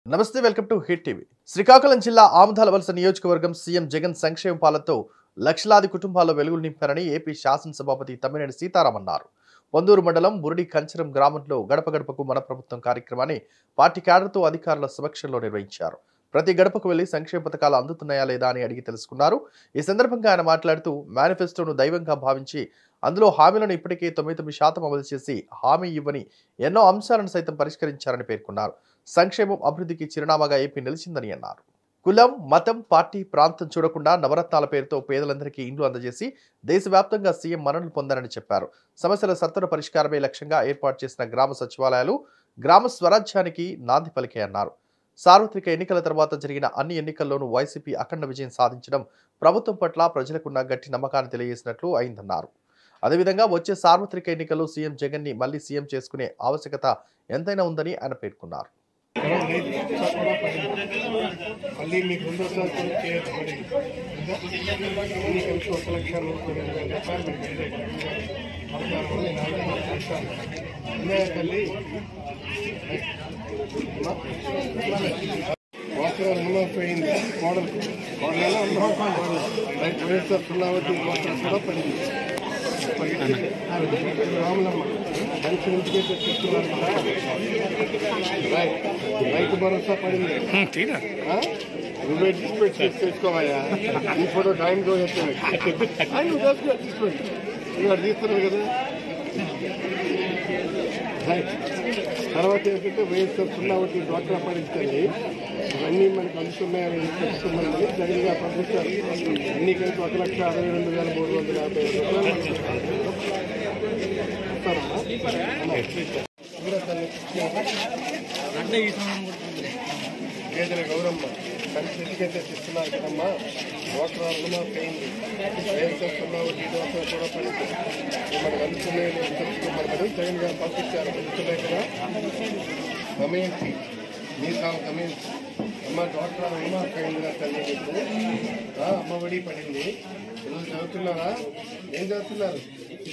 నమస్తే welcome to hit TV Srikakulam జిల్లా ఆముదాల వలస నియోజకవర్గం సీఎం జగన్ సంక్షేమ పాలనతో లక్షలాది కుటుంబాల్లో వెలుగులు నింపారని ఏపీ శాసనసభాపతి తమ్మినేని సీతారాం అన్నారు పొందూరు మండలం బురుడి కంచరం గ్రామంలో గడప గడపకు మన ప్రభుత్వం కార్యక్రమాన్ని పార్టీ క్యాడర్తో అధికారుల సమక్షంలో నిర్వహించారు ప్రతి గడపకు వెళ్లి సంక్షేమ పథకాలు అందుతున్నాయా లేదా అని అడిగి తెలుసుకున్నారు ఈ సందర్భంగా ఆయన మాట్లాడుతూ మేనిఫెస్టోను దైవంగా భావించి అందులో హామీలను ఇప్పటికే తొంభై తొమ్మిది శాతం అమలు చేసి హామీ ఇవ్వని ఎన్నో అంశాలను సైతం పరిష్కరించారని పేర్కొన్నారు సంక్షేమం అభివృద్ధికి చిరునామాగా ఏపీ నిలిచిందని అన్నారు కులం మతం పార్టీ ప్రాంతం చూడకుండా నవరత్నాల పేరుతో పేదలందరికీ ఇండ్లు అందజేసి దేశవ్యాప్తంగా సీఎం మన్ననలు పొందారని చెప్పారు సమస్యల సత్వర పరిష్కారమే లక్ష్యంగా ఏర్పాటు చేసిన గ్రామ సచివాలయాలు గ్రామ స్వరాజ్యానికి నాంది పలికాయన్నారు సార్వత్రిక ఎన్నికల తర్వాత జరిగిన అన్ని ఎన్నికల్లోనూ వైసీపీ అఖండ విజయం సాధించడం ప్రభుత్వం పట్ల ప్రజలకున్న గట్టి నమ్మకాన్ని తెలియజేసినట్లు అయిందన్నారు అదేవిధంగా వచ్చే సార్వత్రిక ఎన్నికల్లో సీఎం జగన్ ని మళ్లీ సీఎం చేసుకునే ఆవశ్యకత ఎంతైనా ఉందని ఆయన పేర్కొన్నారు మళ్ళీ మీకు రెండోసారి కూడా చేయబడి అన్ని కలిసి ఒక లక్ష నలభై రెండు వేల రూపాయలు మీకు అందాయి. పదహారు మంది నాలుగు వందల లక్షలు. ఉన్నాయా తల్లి వాటర్ రుణమైపోయింది మోడల్ మోడల్ రైట్ వైఎస్ఆర్ సున్నా వడ్డీ వాటర్ కూడా పడింది రాములమ్మ మంచి ఇంటికి తెచ్చుకున్నారు కదా రైట్ రైతు భరోసా పడింది ఆ? నువ్వే డిస్పెట్ చేసి తెచ్చుకోవయ్యా ఈ ఫోటో టైం నువ్వు చేసుకో డిస్పెట్ నువ్వు అటు తీస్తున్నావు కదా రైట్ తర్వాత ఏంటంటే వైఎస్ఆర్ సున్నా ఒకటి డ్వాక్రా పడించండి ఇవన్నీ మనకు అందుతున్నాయని తెలుసుకున్నామని జగన్ గారు పంపించారు అన్ని కలిపి ఒక లక్ష అరవై రెండు వేల మూడు వందల యాభై ఐదు రూపాయలు మనకు ఇస్తారమ్మా? కూడా తల్లి గేదెల గౌరమ్మ కలిసి ఎందుకైతే తెస్తున్నారు కదమ్మా డ్వాక్రా రుణమాఫీ అయింది వైఎస్ఆర్ సున్నా ఒకటి డ్వాక్రా కూడా పడింది ఇవి మనకు అందుతున్నాయని తెలుసుకున్నాం మేడం జగన్ గారు పంపించారు అందుతున్నాయి కదా గమనించి మీ సాగు గమనించి అమ్మ డ్వాక్రా రుణమాఫీ అయింది నా తల్లి మీకు ఆ, అమ్మ ఒడి పడింది పిల్లలు చదువుతున్నారా ఏం చదువుతున్నారు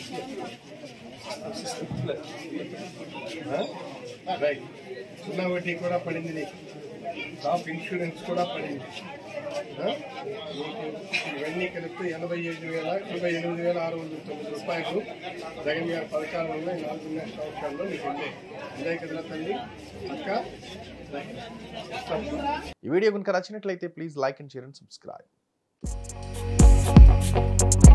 ఆ? రైట్ సున్నా వడ్డీ కూడా పడింది నీకు టాప్ ఇన్సూరెన్స్ కూడా పడింది ఆ? మీకు ఇవన్నీ కలిపితే ఎనభై ఐదు వేల ఎనభై ఎనిమిది వేల ఆరు వందల తొమ్మిది రూపాయలు జగన్ గారి పథకాల వల్ల ఈ నాలుగున్నర సంవత్సరాల్లో మీకు ఉండే ఉందే కదా తల్లి అక్క రైట్. ఈ వీడియో కనుక నచ్చినట్లయితే please like and share and subscribe